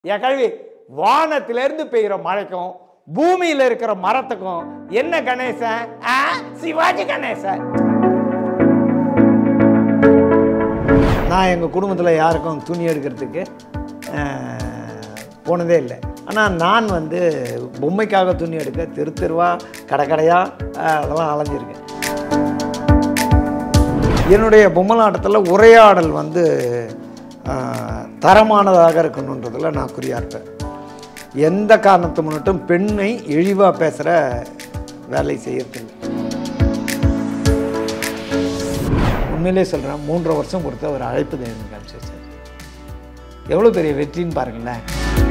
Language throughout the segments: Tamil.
என் கல்வி வானத்திலிருந்து பெய்கிற மழைக்கும் பூமியில இருக்கிற மரத்துக்கும் என்ன கணேசன் ஆ, சிவாஜி கணேசன் நான் எங்கள் குடும்பத்தில் யாருக்கும் துணி எடுக்கிறதுக்கு அஹ், போனதே இல்லை ஆனால் நான் வந்து பொம்மைக்காக துணி எடுக்க தெரு தெருவா கடை கடையாக அதெல்லாம் அலைஞ்சிருக்கேன் என்னுடைய பொம்மலாட்டத்தில் உரையாடல் வந்து அஹ், தரமானதாக இருக்கணுன்றதில் நான் குறியா இருப்பேன் எந்த காரணத்தை முன்னிட்டும் பெண்ணை இழிவாக பேசுகிற வேலை செய்யறதில்லை உண்மையிலே சொல்கிறேன் மூன்றரை வருஷம் கொடுத்த ஒரு அழைப்பு தேவை காமிச்சு சார் எவ்வளோ பெரிய வெற்றின்னு பாருங்களேன்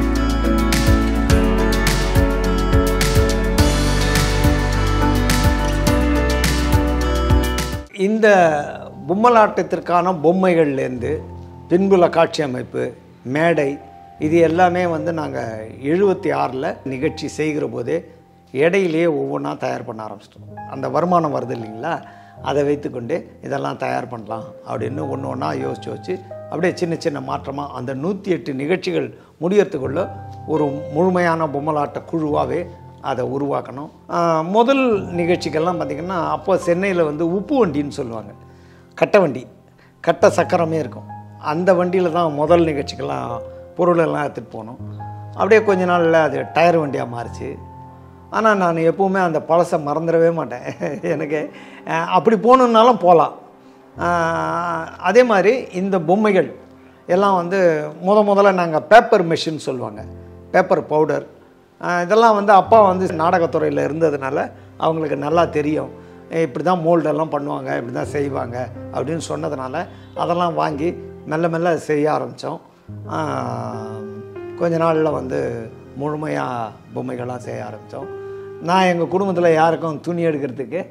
இந்த பொம்மலாட்டத்திற்கான பொம்மைகள்லேருந்து பின்புல காட்சி அமைப்பு மேடை இது எல்லாமே வந்து நாங்கள் எழுபத்தி ஆறில் நிகழ்ச்சி செய்கிற போதே இடையிலேயே ஒவ்வொன்றா தயார் பண்ண ஆரம்பிச்சிட்டோம் அந்த வருமானம் வருது இல்லைங்களா அதை வைத்துக்கொண்டு இதெல்லாம் தயார் பண்ணலாம் அப்படின்னு ஒன்று ஒன்றா யோசித்து வச்சு அப்படியே சின்ன சின்ன மாற்றமாக அந்த நூற்றி எட்டு நிகழ்ச்சிகள் முடியறதுக்குள்ள ஒரு முழுமையான பொம்மலாட்ட குழுவாகவே அதை உருவாக்கணும் ஆஹ் முதல் நிகழ்ச்சிக்கெல்லாம் பார்த்திங்கன்னா அப்போ சென்னையில் வந்து உப்பு வண்டின்னு சொல்லுவாங்க கட்டை வண்டி கட்டை சக்கரமே இருக்கும் அந்த வண்டியில் தான் முதல் நிகழ்ச்சிக்கெல்லாம் பொருளெல்லாம் எடுத்துகிட்டு போனோம் அப்படியே கொஞ்ச நாளில் அது டயர் வண்டியாக மாறிச்சு ஆனால் நான் எப்போவுமே அந்த பழசை மறந்துடவே மாட்டேன் எனக்கு அஹ், அப்படி போகணுன்னாலும் போகலாம் அதே மாதிரி இந்த பொம்மைகள் எல்லாம் வந்து முத முதல்ல நாங்கள் பேப்பர் மெஷின் சொல்லுவாங்க பேப்பர் பவுடர் இதெல்லாம் வந்து அப்பா வந்து நாடகத்துறையில் இருந்ததுனால அவங்களுக்கு நல்லா தெரியும் இப்படி தான் மோல்டெல்லாம் பண்ணுவாங்க இப்படி தான் செய்வாங்க அப்படின்னு சொன்னதுனால அதெல்லாம் வாங்கி மெல்ல மெல்ல செய்ய ஆரம்பித்தோம் கொஞ்ச நாளில் வந்து முழுமையாக பொம்மைகள்லாம் செய்ய ஆரம்பித்தோம் நான் எங்கள் குடும்பத்தில் யாருக்கும் துணி எடுக்கிறதுக்கு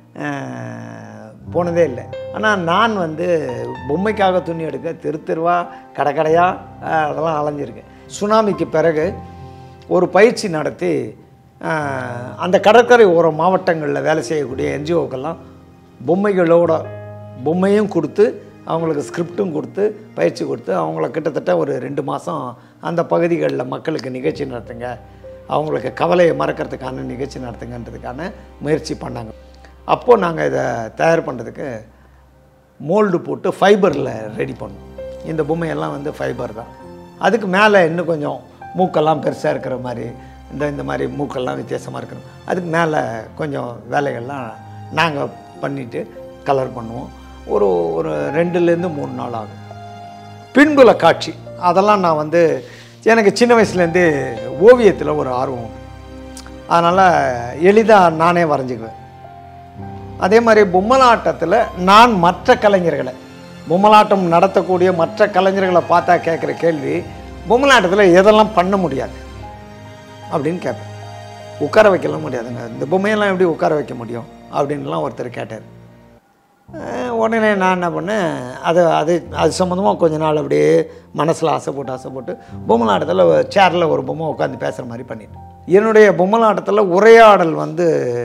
அஹ், போனதே இல்லை ஆனால் நான் வந்து பொம்மைக்காக துணி எடுக்க தெரு தெருவா கடை கடையாக அதெல்லாம் அலைஞ்சிருக்கேன் சுனாமிக்கு பிறகு ஒரு பயிற்சி நடத்தி அஹ், அந்த கடற்கரை ஓர மாவட்டங்களில் வேலை செய்யக்கூடிய என்ஜிஓக்கெல்லாம் பொம்மைகளோட பொம்மையும் கொடுத்து அவங்களுக்கு ஸ்கிரிப்டும் கொடுத்து பயிற்சி கொடுத்து அவங்கள கிட்டத்தட்ட ஒரு ரெண்டு மாதம் அந்த பகுதிகளில் மக்களுக்கு நிகழ்ச்சி நடத்துங்க அவங்களுக்கு கவலையை மறக்கிறதுக்கான நிகழ்ச்சி நடத்துங்கன்றதுக்கான முயற்சி பண்ணாங்க அப்போது நாங்கள் இதை தயார் பண்ணுறதுக்கு மோல்டு போட்டு ஃபைபரில் ரெடி பண்ணோம் இந்த பொம்மையெல்லாம் வந்து ஃபைபர் தான் அதுக்கு மேலே இன்னும் கொஞ்சம் மூக்கெல்லாம் பெருசாக இருக்கிற மாதிரி இந்த இந்த மாதிரி மூக்கெல்லாம் வித்தியாசமாக இருக்கணும் அதுக்கு மேலே கொஞ்சம் வேலைகள்லாம் நாங்கள் பண்ணிவிட்டு கலர் பண்ணுவோம் ஒரு ஒரு ரெண்டுலேருந்து மூணு நாள் ஆகும் பின்புல காட்சி அதெல்லாம் நான் வந்து எனக்கு சின்ன வயசுலேருந்தே ஓவியத்தில் ஒரு ஆர்வம் அதனால் எளிதாக நானே வரைஞ்சிக்குவேன் அதே மாதிரி பொம்மலாட்டத்தில் நான் மற்ற கலைஞர்களை பொம்மலாட்டம் நடத்தக்கூடிய மற்ற கலைஞர்களை பார்த்தா கேட்குற கேள்வி பொம்மலாட்டத்தில் எதெல்லாம் பண்ண முடியாது அப்படின்னு கேட்பேன் உட்கார வைக்கலாம் முடியாதுங்க இந்த பொம்மையெல்லாம் எப்படி உட்கார வைக்க முடியும் அப்படின்லாம் ஒருத்தர் கேட்டார் அஹ் உடனே நான் என்ன பண்ணேன் அது அது அது சம்மந்தமாக கொஞ்ச நாள் அப்படியே மனசில் ஆசைப்பட்டு ஆசைப்பட்டு பொம்மலாட்டத்தில் சேரில் ஒரு பொம்மை உட்காந்து பேசுகிற மாதிரி பண்ணிட்டேன் என்னுடைய பொம்மலாட்டத்தில் உரையாடல் வந்து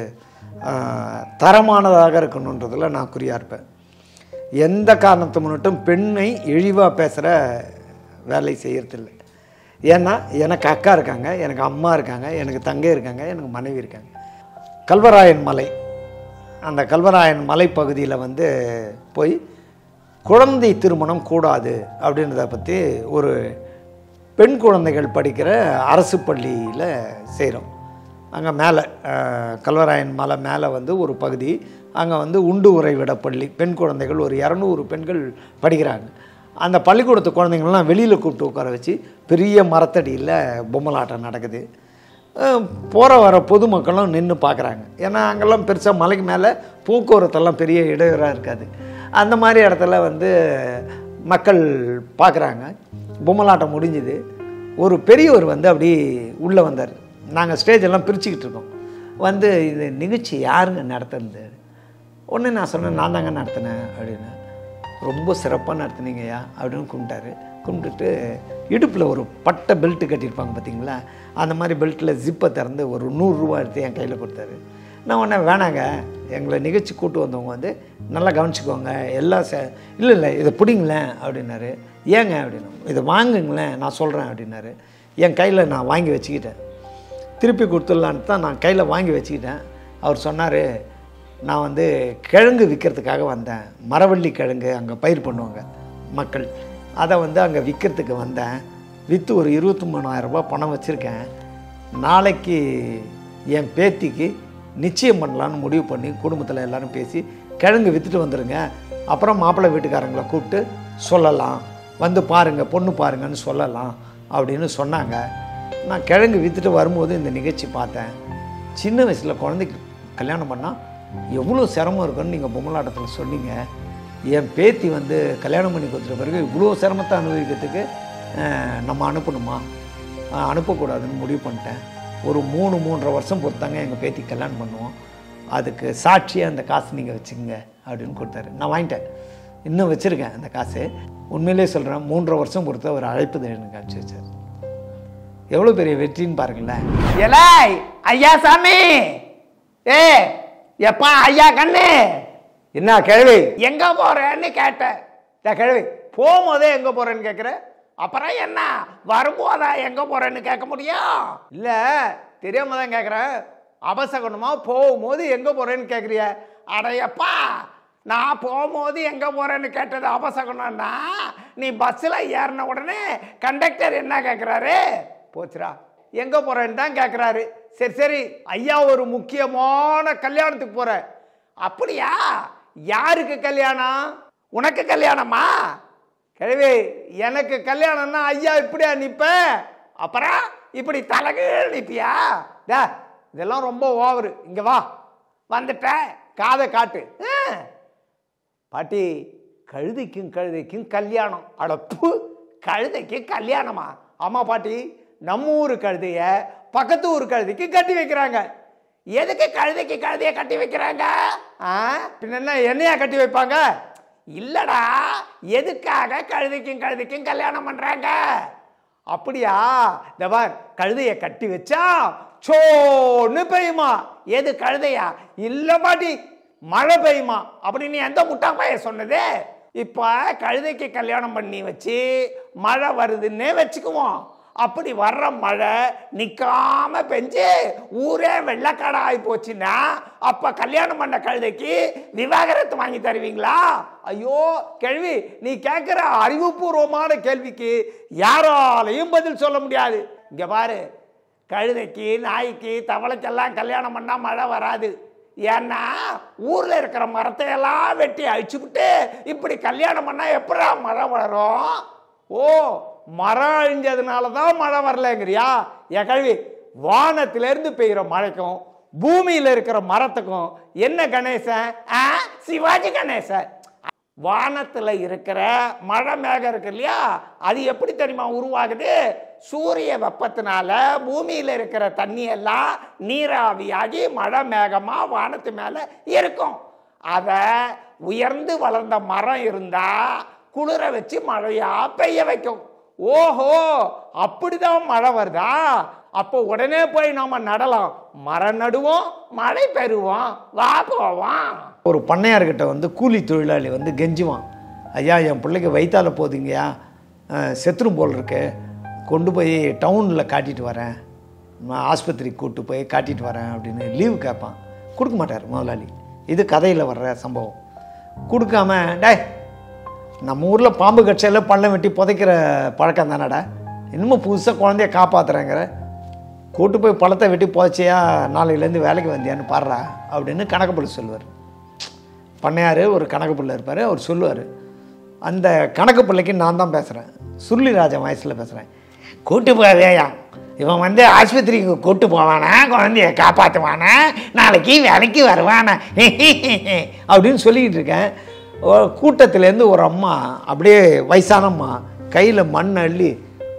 அஹ், தரமானதாக இருக்கணுன்றதில் நான் குறியா இருப்பேன் எந்த காரணத்தை முன்னிட்டும் பெண்ணை இழிவாக பேசுகிற வேலை செய்யறதில்லை ஏன்னா எனக்கு அக்கா இருக்காங்க எனக்கு அம்மா இருக்காங்க எனக்கு தங்கை இருக்காங்க எனக்கு மனைவி இருக்காங்க கல்வராயன் மலை அந்த கல்வராயன் மலைப்பகுதியில் வந்து போய் குழந்தை திருமணம் கூடாது அப்படின்றத பற்றி ஒரு பெண் குழந்தைகள் படிக்கிற அரசு பள்ளியில் செய்கிறோம் அங்கே மேலே அஹ், கல்வராயன் மலை மேலே வந்து ஒரு பகுதி அங்கே வந்து உண்டு உறைவிட பள்ளி பெண் குழந்தைகள் ஒரு இரநூறு பெண்கள் படிக்கிறாங்க அந்த பள்ளிக்கூடத்து குழந்தைங்கள்லாம் வெளியில் கூப்பிட்டு உட்கார வச்சு பெரிய மரத்தடியில் பொம்மலாட்டம் நடக்குது போகிற வர பொதுமக்களும் நின்று பார்க்குறாங்க ஏன்னா அங்கெல்லாம் பெருசாக மலைக்கு மேலே போக்குவரத்தெல்லாம் பெரிய இடையூறாக இருக்காது அந்த மாதிரி இடத்துல வந்து மக்கள் பார்க்குறாங்க பொம்மலாட்டம் முடிஞ்சுது ஒரு பெரியவர் வந்து அப்படி உள்ளே வந்தார் நாங்கள் ஸ்டேஜ் எல்லாம் பிரிச்சுக்கிட்டு இருக்கோம் வந்து இது நிகழ்ச்சி யாருங்க நடத்துனது உடனே நான் சொன்னேன் நான் தாங்க நடத்தினேன் அப்படின்னு ரொம்ப சிறப்பாக நடத்துனீங்கய்யா அப்படின்னு கும்பிட்டாரு கும்பிட்டுட்டு இடுப்பில் ஒரு பட்டை பெல்ட்டு கட்டியிருப்பாங்க பார்த்தீங்களா அந்த மாதிரி பெல்ட்டில் ஜிப்பை திறந்து ஒரு நூறுரூவா எடுத்து என் கையில் கொடுத்தாரு நான் உடனே வேணாங்க எங்களை நிகழ்ச்சி கூட்டு வந்தவங்க வந்து நல்லா கவனிச்சுக்கோங்க எல்லாம் ச இல்லை இல்லை இதை பிடிங்களேன் அப்படின்னாரு ஏங்க அப்படின்னு இதை வாங்குங்களேன் நான் சொல்கிறேன் அப்படின்னாரு என் கையில் நான் வாங்கி வச்சுக்கிட்டேன் திருப்பி கொடுத்துடலான்ட்டு தான் நான் கையில் வாங்கி வச்சுக்கிட்டேன் அவர் சொன்னார் நான் வந்து கிழங்கு விற்கிறதுக்காக வந்தேன் மரவள்ளி கிழங்கு அங்கே பயிர் பண்ணுவாங்க மக்கள் அதை வந்து அங்கே விற்கிறதுக்கு வந்தேன் விற்று ஒரு இருபத்தி மூணாயிரம் ரூபாய் பணம் வச்சுருக்கேன் நாளைக்கு என் பேத்திக்கு நிச்சயம் பண்ணலான்னு முடிவு பண்ணி குடும்பத்தில் எல்லாரும் பேசி கிழங்கு விற்றுட்டு வந்துடுங்க அப்புறம் மாப்பிள்ளை வீட்டுக்காரங்களை கூப்பிட்டு சொல்லலாம் வந்து பாருங்கள் பொண்ணு பாருங்கன்னு சொல்லலாம் அப்படின்னு சொன்னாங்க நான் கிழங்கு விற்றுட்டு வரும்போது இந்த நிகழ்ச்சி பார்த்தேன் சின்ன வயசில் குழந்தைக்கு கல்யாணம் பண்ணால் எவ்வளோ சிரமம் இருக்குன்னு நீங்கள் பொம்மலாட்டத்தில் சொன்னீங்க என் பேத்தி வந்து கல்யாணம் பண்ணி கொடுத்துட்ட பிறகு இவ்வளோ சிரமத்தை அனுபவிக்கிறதுக்கு அஹ், நம்ம அனுப்பணுமா அஹ், அனுப்பக்கூடாதுன்னு முடிவு பண்ணிட்டேன் ஒரு மூணு மூன்றரை வருஷம் பொறுத்தாங்க எங்கள் பேத்தி கல்யாணம் பண்ணுவோம் அதுக்கு சாட்சியாக அந்த காசு நீங்கள் வச்சுக்கங்க அப்படின்னு கொடுத்தாரு நான் வாங்கிட்டேன் இன்னும் வச்சுருக்கேன் அந்த காசு உண்மையிலே சொல்கிறேன் மூன்றரை வருஷம் பொறுத்த ஒரு அழைப்பு எனக்கு அனுப்பிச்சி வச்சார் எவ்வளோ பெரிய வெற்றின்னு பாருங்களேன் எலாய் ஐயா சாமி ஏ எப்பா ஐயா கண்ணு என்ன கேள்வி எங்க போறேன்னு கேட்டேன் டேய் கிழவி போகும்போதே எங்க போறேன்னு கேக்குற அப்புறம் என்ன வரும்போதா எங்க போறேன்னு கேட்க முடியும் இல்ல தெரியாம தான் கேக்குறேன் அபசகனமா போகும்போது எங்க போறேன்னு கேக்குறிய அடையப்பா நான் போகும்போது எங்க போறேன்னு கேட்டது அபசகனம்னா நீ பஸ்ஸில் ஏறின உடனே கண்டக்டர் என்ன கேட்குறாரு போச்சுடா எங்க போறேன்னு தான் கேட்குறாரு சரி சரி ஐயா ஒரு முக்கியமான கல்யாணத்துக்கு போற அப்படியா யாருக்கு கல்யாணம் உனக்கு கல்யாணமா கிழவி எனக்கு கல்யாணம்னா ஐயா இப்படியா நிப்ப அப்புறம் இப்படி தலகீழ் நிப்பியா டே இதெல்லாம் ரொம்ப ஓவரு இங்க வா வந்துட்டேன் காதை காட்டு ஆ. பாட்டி கழுதைக்கும் கழுதைக்கும் கல்யாணம் அடப்பு கழுதைக்கு கல்யாணமா ஆமா பாட்டி நம்ம ஊர் கழுதைய பக்கத்து ஊர் கழுதைக்கு கட்டி வைக்கிறாங்க எதுக்கு கழுதைக்கு கழுதைய கட்டி வைக்கிறாங்க ஆ பின்ன என்ன என்னையா கட்டி வைப்பாங்க இல்லடா எதுக்காக கழுதைக்கும் கழுதைக்கும் கல்யாணம் பண்றாங்க அப்படியா இந்த பார் கழுதைய கட்டி வச்சா சோன்னு பெய்யுமா எது கழுதையா இல்ல பாட்டி மழை பெய்யுமா அப்படின்னு எந்த முட்டா பையன் சொன்னது இப்ப கழுதைக்கு கல்யாணம் பண்ணி வச்சு மழை வருதுன்னே வச்சுக்குவோம் அப்படி வர்ற மழை நிக்காம பெஞ்சு ஊரே வெள்ளக்காடா ஆகி போச்சுன்னா அப்ப கல்யாணம் பண்ண கழுதைக்கு விவாகரத்து வாங்கி தருவீங்களா ஐயோ கேள்வி நீ கேட்கிற அறிவுபூர்வமான கேள்விக்கு யாராலையும் பதில் சொல்ல முடியாது இங்க பாரு கழுதைக்கு நாய்க்கு தவளைக்கெல்லாம் கல்யாணம் பண்ணா மழை வராது ஏன்னா ஊர்ல இருக்கிற மரத்தை எல்லாம் வெட்டி அழிச்சுவிட்டு இப்படி கல்யாணம் பண்ணா எப்படா மழை வளரும் ஓ மரம் அழிஞ்சதுனால தான் மழை வரலங்கிறியா என் கல்வி வானத்திலிருந்து பெய்கிற மழைக்கும் பூமியில இருக்கிற மரத்துக்கும் என்ன கணேசன் ஆ, சிவாஜி கணேசன் வானத்துல இருக்கிற மழை மேகம் இருக்கு இல்லையா அது எப்படி தெரியுமா உருவாகுது சூரிய வெப்பத்தினால பூமியில இருக்கிற தண்ணி எல்லாம் நீராவியாகி மழை மேகமா வானத்து மேல இருக்கும் அத உயர்ந்து வளர்ந்த மரம் இருந்தா குளிர வச்சு மழையா பெய்ய வைக்கும் ஓஹோ அப்படிதான் மழை வருதா அப்போ உடனே போய் நாம நடலாம் மரம் நடுவோம் மழை பெறுவோம் வா போவோம் ஒரு பண்ணையார்கிட்ட வந்து கூலி தொழிலாளி வந்து கெஞ்சுவான் ஐயா என் பிள்ளைக்கு வயிற்றால போகுதுங்கய்யா அஹ், செத்துரும் போல் இருக்கு கொண்டு போய் டவுனில் காட்டிட்டு வரேன் நான் ஆஸ்பத்திரிக்கு கூட்டு போய் காட்டிட்டு வரேன் அப்படின்னு லீவு கேட்பான் கொடுக்க மாட்டார் முதலாளி இது கதையில் வர்ற சம்பவம் கொடுக்காம டேய் நம்ம ஊரில் பாம்பு கட்சியில் பள்ளம் வெட்டி புதைக்கிற பழக்கம் தானடா இன்னமும் புதுசாக குழந்தைய காப்பாத்துறேங்கிற கூட்டு போய் பழத்தை வெட்டி புதைச்சியா நாளையிலேருந்து வேலைக்கு வந்தியான்னு பாடுறா அப்படின்னு கணக்கு சொல்லுவார் பண்ணையார் ஒரு கணக்கு பிள்ளை இருப்பார் அவர் சொல்லுவார் அந்த கணக்கு பிள்ளைக்கு நான் தான் பேசுகிறேன் சுருளிராஜன் வயசில் பேசுகிறேன் கூட்டு போவேயா இவன் வந்து ஆஸ்பத்திரிக்கு கூட்டு போவானா குழந்தைய காப்பாற்றுவானா நாளைக்கு வேலைக்கு வருவானா அப்படின்னு சொல்லிக்கிட்டு இருக்கேன் ஒரு கூட்டத்திலேருந்து ஒரு அம்மா அப்படியே வயசான அம்மா கையில் மண் அள்ளி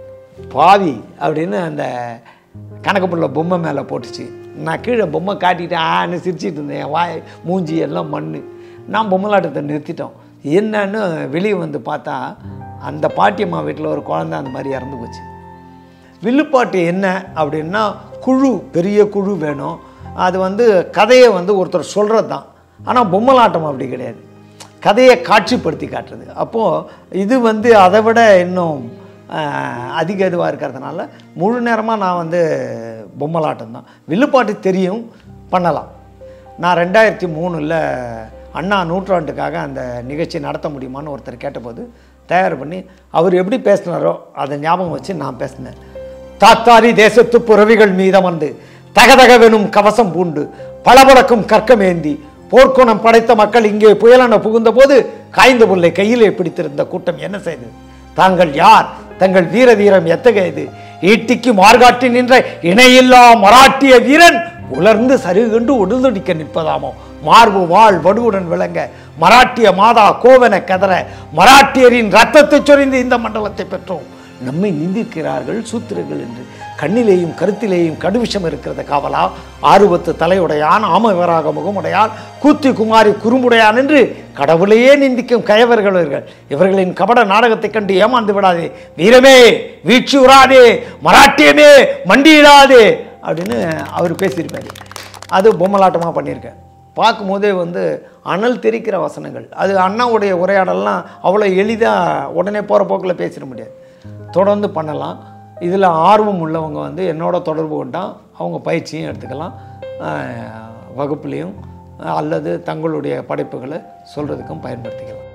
பாவி அப்படின்னு அந்த கணக்கு புள்ள பொம்மை மேலே போட்டுச்சு நான் கீழே பொம்மை காட்டிட்டு ஆன்னு சிரிச்சிட்டு இருந்தேன் என் வாய் மூஞ்சி எல்லாம் மண் நான் பொம்மலாட்டத்தை நிறுத்திட்டோம் என்னன்னு வெளியே வந்து பார்த்தா அந்த பாட்டியம்மா வீட்டில் ஒரு குழந்தை அந்த மாதிரி இறந்து போச்சு வில்லுப்பாட்டு என்ன அப்படின்னா குழு பெரிய குழு வேணும் அது வந்து கதையை வந்து ஒருத்தர் சொல்கிறது தான் ஆனால் பொம்மலாட்டம் அப்படி கிடையாது கதையை காட்சிப்படுத்தி காட்டுறது அப்போது இது வந்து அதை விட இன்னும் ஆஹ், அதிக இதுவாக இருக்கிறதுனால முழு நேரமாக நான் வந்து பொம்மலாட்டம் தான் வில்லுப்பாட்டு தெரியும் பண்ணலாம் நான் ரெண்டாயிரத்தி மூணில் அண்ணா நூற்றாண்டுக்காக அந்த நிகழ்ச்சி நடத்த முடியுமான்னு ஒருத்தர் கேட்டபோது தயார் பண்ணி அவர் எப்படி பேசினாரோ அதை ஞாபகம் வச்சு நான் பேசினேன் தாத்தாரி தேசத்து புறவிகள் மீதமர்ந்து தகதகவெனும் கவசம் பூண்டு பளபளக்கும் கற்கமேந்தி போர்க்குணம் படைத்த மக்கள் இங்கே புயலென புகுந்தபோது காய்ந்த புல்லை கையிலே பிடித்திருந்த கூட்டம் என்ன செய்தது தாங்கள் யார் தங்கள் வீர தீரம் எத்தகையது ஈட்டிக்கு மார்காட்டி நின்ற இணையில்லா மராட்டிய வீரன் உலர்ந்து சருகண்டு உடுதுடிக்க நிற்பதாமோ மார்பு வாழ் வடுவுடன் விளங்க மராட்டிய மாதா கோவென கதற மராட்டியரின் ரத்தத்தை சொரிந்து இந்த மண்டலத்தை பெற்றோம் நம்மை நிந்திக்கிறார்கள் சூத்திரர்கள் என்று கண்ணிலேயும் கருத்திலேயும் கடுவிஷம் இருக்கிறது காவலா ஆறுபத்து தலையுடையான் ஆமவராக முகமுடையான் கூத்தி குமாரி குறும்புடையான் என்று கடவுளையே நிந்திக்கும் கயவர்கள் இவர்கள் இவர்களின் கபட நாடகத்தைக் கண்டு ஏமாந்து விடாதே வீரமே வீழ்ச்சி உறாதே மராட்டியமே மண்டியிடாதே அப்படின்னு அவர் பேசியிருப்பாரு அது பொம்மலாட்டமாக பண்ணியிருக்கேன் பார்க்கும்போதே வந்து அனல் தெரிக்கிற வசனங்கள் அது அண்ணாவுடைய உரையாடல்லாம் அவ்வளோ எளிதாக உடனே போகிற போக்கில் பேசிட முடியாது தொடர்ந்து பண்ணலாம் இதில் ஆர்வம் உள்ளவங்க வந்து என்னோட தொடர்பு கொண்டால் அவங்க பயிற்சியும் எடுத்துக்கலாம் ஆஹ் வகுப்புலேயும் அல்லது தங்களுடைய படைப்புகளை சொல்கிறதுக்கும் பயன்படுத்திக்கலாம்